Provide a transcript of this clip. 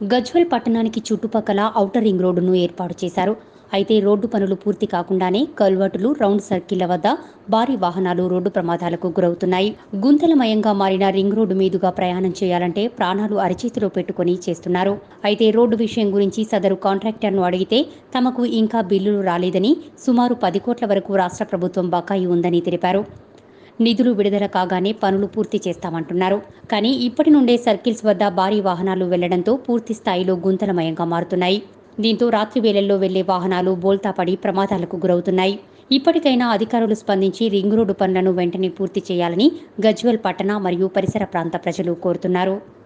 గజ్వెల్ పట్టణానికి చుట్టుపక్కల outer ring రోడ్డును ఏర్పాటు చేశారు అయితే రోడ్డు పనులు పూర్తి కాకుండానే కల్వర్టులు రౌండ్ సర్కిళ్ల వద్ద భారీ వాహనాలు రోడ్డు ప్రమాదాలకు గురవుతున్నాయి గుంతలమయంగా మారిన రింగ్ రోడ్డు మీదుగా ప్రయాణం చేయాలంటే ప్రాణాలు అరచేతిలో పెట్టుకుని చేస్తున్నారు అయితే రోడ్డు విషయం గురించి సదరు కాంట్రాక్టర్ను అడిగితే తమకు ఇంకా బిల్లులు రాలేదని సుమారు పది కోట్ల వరకు రాష్ట్ర ప్రభుత్వం బకాయి ఉందని తెలిపారు నిధులు విడుదల కాగానే పనులు పూర్తి చేస్తామంటున్నారు కానీ ఇప్పటి నుండే సర్కిల్స్ వద్ద భారీ వాహనాలు వెళ్లడంతో పూర్తి స్థాయిలో గుంతలమయంగా మారుతున్నాయి దీంతో రాత్రి వేళల్లో వెళ్లే వాహనాలు బోల్తా పడి ప్రమాదాలకు గురవుతున్నాయి ఇప్పటికైనా అధికారులు స్పందించి రింగ్ రోడ్డు పనులను వెంటనే పూర్తి చేయాలని గజ్వెల్ పట్టణ మరియు పరిసర ప్రాంత ప్రజలు కోరుతున్నారు